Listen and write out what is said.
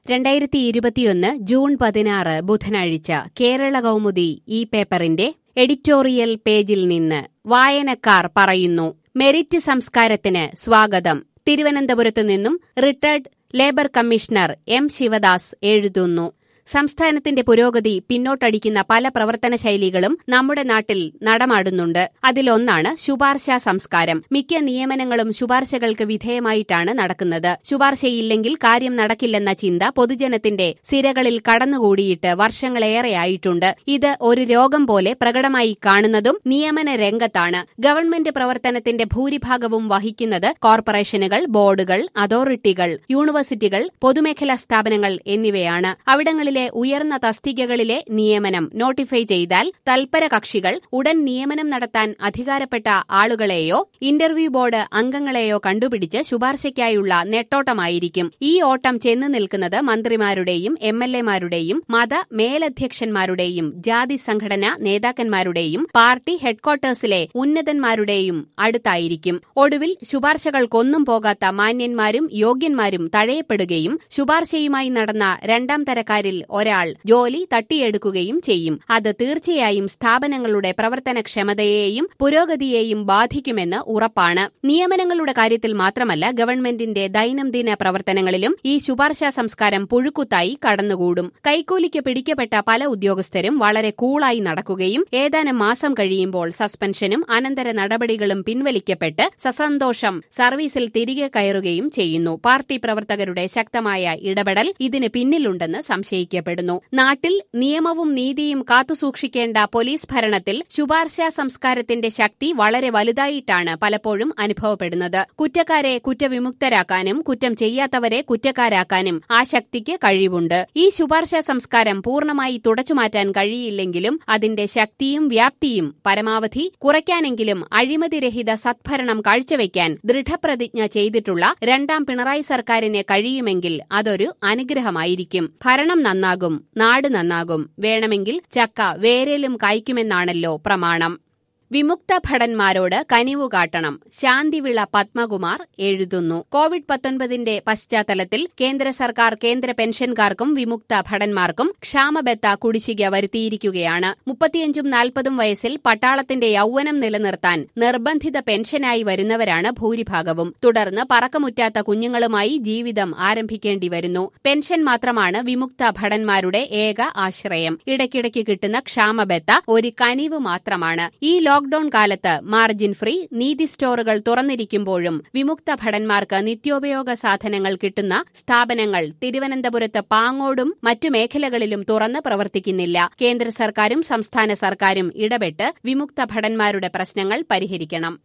രണ്ടായിരത്തി ഇരുപത്തിയൊന്ന് ജൂൺ പതിനാറ് ബുധനാഴ്ച കേരള കൗമുദി ഈ പേപ്പറിന്റെ എഡിറ്റോറിയൽ പേജിൽ നിന്ന് വായനക്കാർ പറയുന്നു മെരിറ്റ് സംസ്കാരത്തിന് സ്വാഗതം തിരുവനന്തപുരത്തു നിന്നും retired labour commissioner M Sivadas എഴുതുന്നു സംസ്ഥാനത്തിന്റെ പുരോഗതി പിന്നോട്ടടിക്കുന്ന പല പ്രവർത്തന ശൈലികളും നമ്മുടെ നാട്ടിൽ നടമാടുന്നുണ്ട് അതിലൊന്നാണ് ശുപാർശ സംസ്കാരം മിക്ക നിയമനങ്ങളും ശുപാർശകൾക്ക് വിധേയമായിട്ടാണ് നടക്കുന്നത് ശുപാർശയില്ലെങ്കിൽ കാര്യം നടക്കില്ലെന്ന ചിന്ത പൊതുജനത്തിന്റെ സിരകളിൽ കടന്നുകൂടിയിട്ട് വർഷങ്ങളേറെയായിട്ടുണ്ട് ഇത് ഒരു രോഗം പോലെ പ്രകടമായി കാണുന്നതും നിയമന രംഗത്താണ് ഗവൺമെന്റ് പ്രവർത്തനത്തിന്റെ ഭൂരിഭാഗവും വഹിക്കുന്നത് കോർപ്പറേഷനുകൾ ബോർഡുകൾ അതോറിറ്റികൾ യൂണിവേഴ്സിറ്റികൾ പൊതുമേഖലാ സ്ഥാപനങ്ങൾ എന്നിവയാണ് അവിടങ്ങളിലെ ഉയർന്ന തസ്തികകളിലെ നിയമനം നോട്ടിഫൈ ചെയ്താൽ തൽപര കക്ഷികൾ ഉടൻ നിയമനം നടത്താൻ അധികാരപ്പെട്ട ആളുകളെയോ ഇന്റർവ്യൂ ബോർഡ് അംഗങ്ങളെയോ കണ്ടുപിടിച്ച് ശുപാർശയ്ക്കായുള്ള നെട്ടോട്ടമായിരിക്കും ഈ ഓട്ടം ചെന്നു നിൽക്കുന്നത് മന്ത്രിമാരുടെയും എം എൽ എമാരുടെയും മത മേലധ്യക്ഷന്മാരുടെയും ജാതി സംഘടനാ നേതാക്കന്മാരുടെയും പാർട്ടി ഹെഡ്ക്വാർട്ടേഴ്സിലെ ഉന്നതന്മാരുടെയും അടുത്തായിരിക്കും ഒടുവിൽ ശുപാർശകൾക്കൊന്നും പോകാത്ത മാന്യന്മാരും യോഗ്യന്മാരും തഴയപ്പെടുകയും ശുപാർശയുമായി നടന്ന രണ്ടാം തരക്കാരിൽ ഒരാൾ ജോലി തട്ടിയെടുക്കുകയും ചെയ്യും അത് തീർച്ചയായും സ്ഥാപനങ്ങളുടെ പ്രവർത്തനക്ഷമതയെയും പുരോഗതിയെയും ബാധിക്കുമെന്ന് ഉറപ്പാണ് നിയമനങ്ങളുടെ കാര്യത്തിൽ മാത്രമല്ല ഗവൺമെന്റിന്റെ ദൈനംദിന പ്രവർത്തനങ്ങളിലും ഈ ശുപാർശ സംസ്കാരം പുഴുക്കുത്തായി കടന്നുകൂടും കൈക്കൂലിക്ക് പിടിക്കപ്പെട്ട പല ഉദ്യോഗസ്ഥരും വളരെ കൂളായി നടക്കുകയും ഏതാനും മാസം കഴിയുമ്പോൾ സസ്പെൻഷനും അനന്തര നടപടികളും പിൻവലിക്കപ്പെട്ട് സസന്തോഷം സർവീസിൽ തിരികെ കയറുകയും ചെയ്യുന്നു പാർട്ടി പ്രവർത്തകരുടെ ശക്തമായ ഇടപെടൽ ഇതിന് പിന്നിലുണ്ടെന്ന് സംശയിക്കപ്പെടുന്നു നാട്ടിൽ നിയമവും നീതിയും കാത്തുസൂക്ഷിക്കേണ്ട പോലീസ് ഭരണത്തിൽ ശുപാർശ സംസ്കാരത്തിന്റെ ശക്തി വളരെ വലുതായിട്ടാണ് പലപ്പോഴും അനുഭവപ്പെടുന്നത് കുറ്റക്കാരെ കുറ്റവിമുക്തരാക്കാനും കുറ്റം ചെയ്യാത്തവരെ കുറ്റക്കാരാക്കാനും ആ ശക്തിക്ക് കഴിവുണ്ട് ഈ ശുപാർശ സംസ്കാരം പൂർണ്ണമായി തുടച്ചുമാറ്റാൻ കഴിയില്ലെങ്കിലും അതിന്റെ ശക്തിയും വ്യാപ്തിയും പരമാവധി കുറയ്ക്കാനെങ്കിലും അഴിമതിരഹിത സദ്ഭരണം കാഴ്ചവെക്കാൻ ദൃഢപ്രതിജ്ഞ ചെയ്തിട്ടുള്ള രണ്ടാം പിണറായി സർക്കാരിന് കഴിയുമെങ്കിൽ അതൊരു അനുഗ്രഹമായിരിക്കും ഭരണം നന്നാകും നാട് നന്നാകും വേണമെങ്കിൽ ചക്ക വേരേലും കായ്ക്കുമെന്നാണല്ലോ പ്രമാണം വിമുക്ത ഭടന്മാരോട് കനിവു കാട്ടണം ശാന്തിവിള പത്മകുമാർ എഴുതുന്നു കോവിഡ് പത്തൊൻപതിന്റെ പശ്ചാത്തലത്തിൽ കേന്ദ്ര സർക്കാർ കേന്ദ്ര പെൻഷൻകാർക്കും വിമുക്ത ഭടന്മാർക്കും ക്ഷാമബത്ത കുടിശ്ശിക വരുത്തിയിരിക്കുകയാണ് മുപ്പത്തിയഞ്ചും നാൽപ്പതും വയസ്സിൽ പട്ടാളത്തിന്റെ യൗവനം നിലനിർത്താൻ നിർബന്ധിത പെൻഷനായി വരുന്നവരാണ് ഭൂരിഭാഗവും തുടർന്ന് പറക്കമുറ്റാത്ത കുഞ്ഞുങ്ങളുമായി ജീവിതം ആരംഭിക്കേണ്ടി വരുന്നു പെൻഷൻ മാത്രമാണ് വിമുക്ത ഭടന്മാരുടെ ഏക ആശ്രയം ഇടയ്ക്കിടയ്ക്ക് കിട്ടുന്ന ക്ഷാമബത്ത ഒരു കനിവ് മാത്രമാണ് ഈ ലോക്ഡൌൺ കാലത്ത് മാർജിൻ ഫ്രീ നീതി സ്റ്റോറുകൾ തുറന്നിരിക്കുമ്പോഴും വിമുക്ത ഭടന്മാർക്ക് നിത്യോപയോഗ സാധനങ്ങൾ കിട്ടുന്ന സ്ഥാപനങ്ങൾ തിരുവനന്തപുരത്ത് പാങ്ങോടും മറ്റു മേഖലകളിലും തുറന്ന് പ്രവർത്തിക്കുന്നില്ല കേന്ദ്ര സർക്കാരും സംസ്ഥാന സർക്കാരും ഇടപെട്ട് വിമുക്ത ഭടന്മാരുടെ പ്രശ്നങ്ങൾ പരിഹരിക്കണം